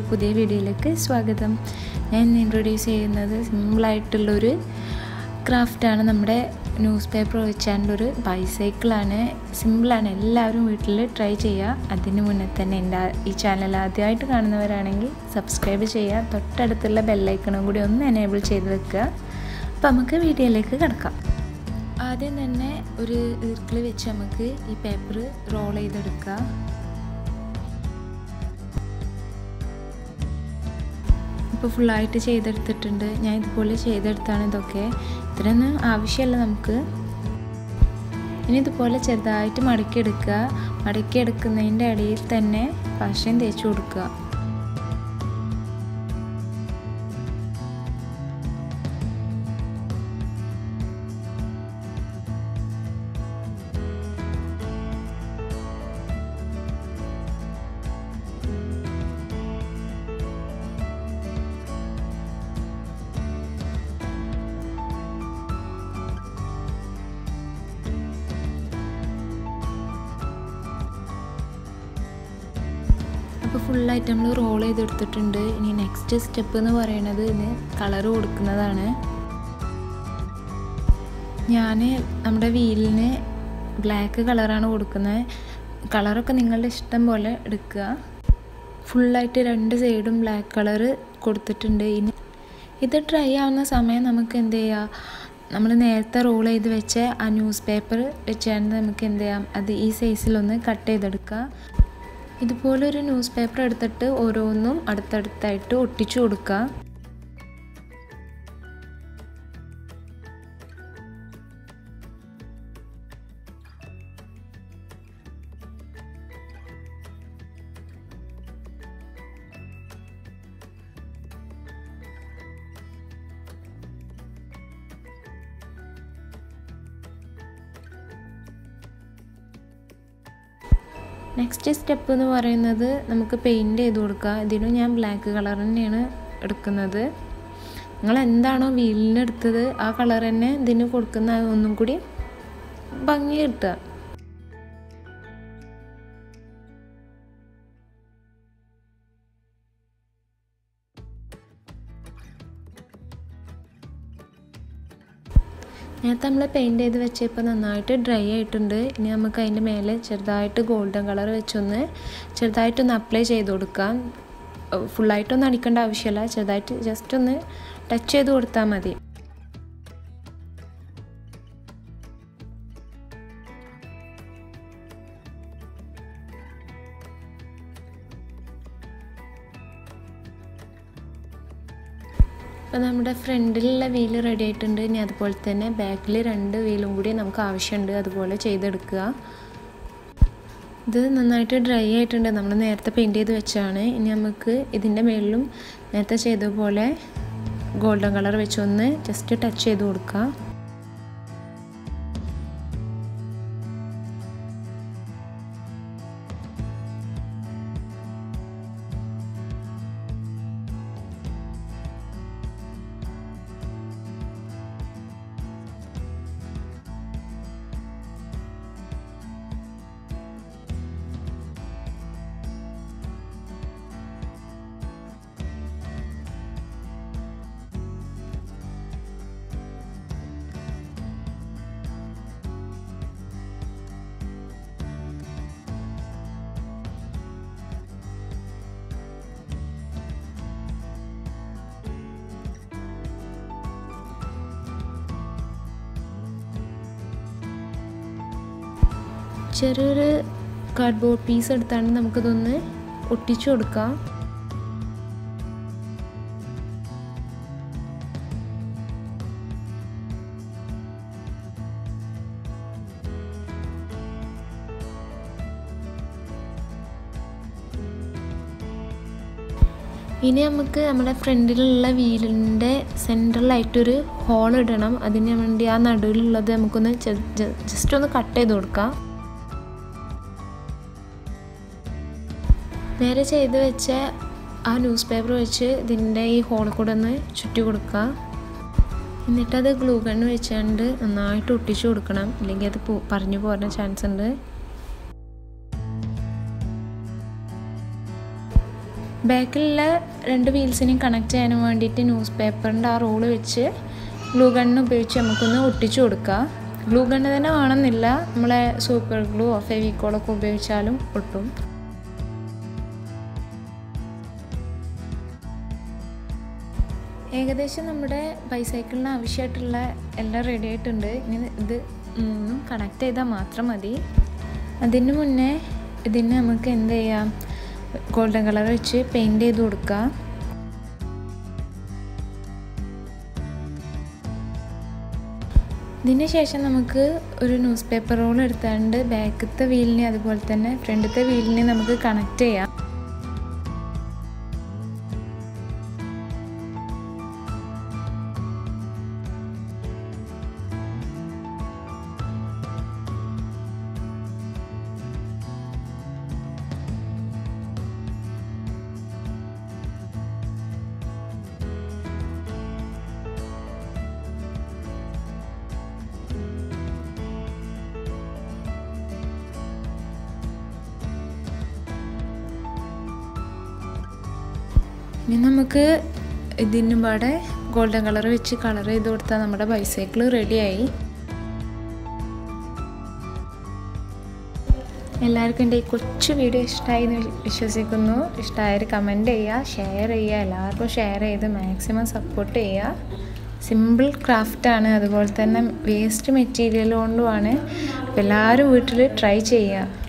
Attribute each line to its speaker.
Speaker 1: പുതിയ വീഡിയോയിലേക്ക് സ്വാഗതം ഞാൻ ഇന്ന് ഇൻട്രൊഡ്യൂസ് ചെയ്യുന്നത് സിമ്പിളായിട്ടുള്ളൊരു ക്രാഫ്റ്റാണ് നമ്മുടെ ന്യൂസ് പേപ്പർ വെച്ചാണ്ട് ഒരു ബൈസൈക്കിളാണ് സിമ്പിളാണ് എല്ലാവരും വീട്ടിൽ ട്രൈ ചെയ്യുക അതിന് മുന്നേ തന്നെ എൻ്റെ ഈ ചാനൽ ആദ്യമായിട്ട് കാണുന്നവരാണെങ്കിൽ സബ്സ്ക്രൈബ് ചെയ്യുക തൊട്ടടുത്തുള്ള ബെല്ലൈക്കണും കൂടി ഒന്ന് എനേബിൾ ചെയ്ത് വെക്കുക അപ്പോൾ നമുക്ക് വീഡിയോയിലേക്ക് കിടക്കാം ആദ്യം തന്നെ ഒരു ഈർക്കിൾ വെച്ച് നമുക്ക് ഈ പേപ്പർ റോൾ ചെയ്തെടുക്കുക ഇപ്പോൾ ഫുള്ളായിട്ട് ചെയ്തെടുത്തിട്ടുണ്ട് ഞാൻ ഇതുപോലെ ചെയ്തെടുത്താണ് ഇതൊക്കെ ഇത്രയൊന്നും ആവശ്യമല്ല നമുക്ക് ഇനി ഇതുപോലെ ചെറുതായിട്ട് മടക്കിയെടുക്കുക മടക്കിയെടുക്കുന്നതിൻ്റെ ഇടയിൽ തന്നെ പശയും തേച്ച് കൊടുക്കുക അപ്പോൾ ഫുള്ളായിട്ട് നമ്മൾ റോൾ ചെയ്തെടുത്തിട്ടുണ്ട് ഇനി നെക്സ്റ്റ് സ്റ്റെപ്പ് എന്ന് പറയുന്നത് ഇതിന് കളർ കൊടുക്കുന്നതാണ് ഞാൻ നമ്മുടെ വീലിന് ബ്ലാക്ക് കളറാണ് കൊടുക്കുന്നത് കളറൊക്കെ നിങ്ങളുടെ ഇഷ്ടം പോലെ എടുക്കുക ഫുള്ളായിട്ട് രണ്ട് സൈഡും ബ്ലാക്ക് കളർ കൊടുത്തിട്ടുണ്ട് ഇനി ഇത് ഡ്രൈ ആവുന്ന സമയം നമുക്ക് എന്ത് ചെയ്യാം നമ്മൾ നേരത്തെ റോൾ ചെയ്ത് വെച്ച ആ ന്യൂസ് പേപ്പർ വെച്ചാണ്ട് നമുക്ക് എന്ത് ചെയ്യാം അത് ഈ സൈസിലൊന്ന് കട്ട് ചെയ്തെടുക്കുക ഇതുപോലെ ഒരു ന്യൂസ് പേപ്പർ എടുത്തിട്ട് ഓരോന്നും അടുത്തടുത്തായിട്ട് ഒട്ടിച്ചു കൊടുക്കുക നെക്സ്റ്റ് സ്റ്റെപ്പ് എന്ന് പറയുന്നത് നമുക്ക് പെയിൻറ്റ് ചെയ്ത് കൊടുക്കുക ഇതിനും ഞാൻ ബ്ലാക്ക് കളർ തന്നെയാണ് എടുക്കുന്നത് നിങ്ങൾ എന്താണോ വീലിന് എടുത്തത് ആ കളർ തന്നെ ഇതിന് കൊടുക്കുന്ന ഒന്നും കൂടി ഭംഗി കിട്ടുക നേരത്തെ നമ്മൾ പെയിൻറ്റ് ചെയ്ത് വെച്ചപ്പോൾ നന്നായിട്ട് ഡ്രൈ ആയിട്ടുണ്ട് ഇനി നമുക്ക് അതിൻ്റെ മേലെ ചെറുതായിട്ട് ഗോൾഡൻ കളർ വെച്ചൊന്ന് ചെറുതായിട്ടൊന്ന് അപ്ലൈ ചെയ്ത് കൊടുക്കാം ഫുള്ളായിട്ടൊന്നും അടിക്കേണ്ട ആവശ്യമില്ല ചെറുതായിട്ട് ജസ്റ്റ് ഒന്ന് ടച്ച് ചെയ്ത് കൊടുത്താൽ മതി അപ്പോൾ നമ്മുടെ ഫ്രണ്ടിലുള്ള വീല് റെഡി ആയിട്ടുണ്ട് ഇനി അതുപോലെ തന്നെ ബാക്കിൽ രണ്ട് വീലും കൂടി നമുക്ക് ആവശ്യമുണ്ട് അതുപോലെ ചെയ്തെടുക്കുക ഇത് നന്നായിട്ട് ഡ്രൈ ആയിട്ടുണ്ട് നമ്മൾ നേരത്തെ പെയിൻറ്റ് ചെയ്ത് വെച്ചാണ് ഇനി നമുക്ക് ഇതിൻ്റെ മേളിലും നേരത്തെ ചെയ്തതുപോലെ ഗോൾഡൻ കളർ വെച്ചൊന്ന് ജസ്റ്റ് ടച്ച് ചെയ്ത് കൊടുക്കുക ചെറിയൊരു കാർഡ്ബോർഡ് പീസ് എടുത്താണ് നമുക്കിതൊന്ന് ഒട്ടിച്ചു കൊടുക്കാം ഇനി നമുക്ക് നമ്മുടെ ഫ്രണ്ടിലുള്ള വീലിൻ്റെ സെൻറ്ററിലായിട്ടൊരു ഹോൾ ഇടണം അതിന് വേണ്ടി ആ നടുവിലുള്ളത് നമുക്കൊന്ന് ജസ്റ്റ് ഒന്ന് കട്ട് ചെയ്ത് കൊടുക്കാം നേരെ ചെയ്ത് വെച്ച ആ ന്യൂസ് പേപ്പർ വെച്ച് ഇതിൻ്റെ ഈ ഹോളിൽ കൂടെ ഒന്ന് ചുറ്റി കൊടുക്കുക എന്നിട്ടത് ഗ്ലൂ ഗണ്ണ് വെച്ചുകൊണ്ട് നന്നായിട്ട് ഒട്ടിച്ചു കൊടുക്കണം ഇല്ലെങ്കിൽ അത് പറഞ്ഞു പോരുന്ന ചാൻസ് ഉണ്ട് ബാക്കിലുള്ള രണ്ട് വീൽസിനെയും കണക്ട് ചെയ്യാൻ വേണ്ടിയിട്ട് ന്യൂസ് പേപ്പറിൻ്റെ ആ റോള് വെച്ച് ഗ്ലൂ ഗണ്ണ് ഉപയോഗിച്ച് നമുക്കൊന്ന് ഒട്ടിച്ചു കൊടുക്കാം ഗ്ലൂ ഗണ്ണ് തന്നെ വേണമെന്നില്ല നമ്മളെ സൂപ്പർ ഗ്ലൂ ഫെവിക്കോളൊക്കെ ഉപയോഗിച്ചാലും ഒട്ടും ഏകദേശം നമ്മുടെ ബൈസൈക്കിളിന് ആവശ്യമായിട്ടുള്ള എല്ലാം റെഡി ആയിട്ടുണ്ട് ഇനി ഇത് മൂന്നും കണക്ട് ചെയ്താൽ മാത്രം മതി അതിന് മുന്നേ ഇതിന് നമുക്ക് എന്ത് ചെയ്യാം ഗോൾഡൻ കളർ വെച്ച് പെയിൻറ് ചെയ്ത് കൊടുക്കാം ഇതിന് ശേഷം നമുക്ക് ഒരു ന്യൂസ് പേപ്പർ റോൾ എടുത്താണ്ട് ബാക്കത്തെ വീലിനെ അതുപോലെ തന്നെ ഫ്രണ്ടത്തെ വീലിനെ നമുക്ക് കണക്ട് ചെയ്യാം ഇനി നമുക്ക് ഇതിനും പാടെ ഗോൾഡൻ കളർ വെച്ച് കളർ ചെയ്ത് കൊടുത്താൽ നമ്മുടെ ബൈസൈക്കിൾ റെഡിയായി എല്ലാവർക്കും എൻ്റെ ഈ കൊച്ചു വീഡിയോ ഇഷ്ടമായി എന്ന് വിശ്വസിക്കുന്നു ഇഷ്ടമായൊരു കമൻറ്റ് ചെയ്യുക ഷെയർ ചെയ്യുക എല്ലാവർക്കും ഷെയർ ചെയ്ത് മാക്സിമം സപ്പോർട്ട് ചെയ്യുക സിമ്പിൾ ക്രാഫ്റ്റാണ് അതുപോലെ തന്നെ വേസ്റ്റ് മെറ്റീരിയൽ കൊണ്ടുമാണ് അപ്പോൾ എല്ലാവരും വീട്ടിൽ ട്രൈ ചെയ്യുക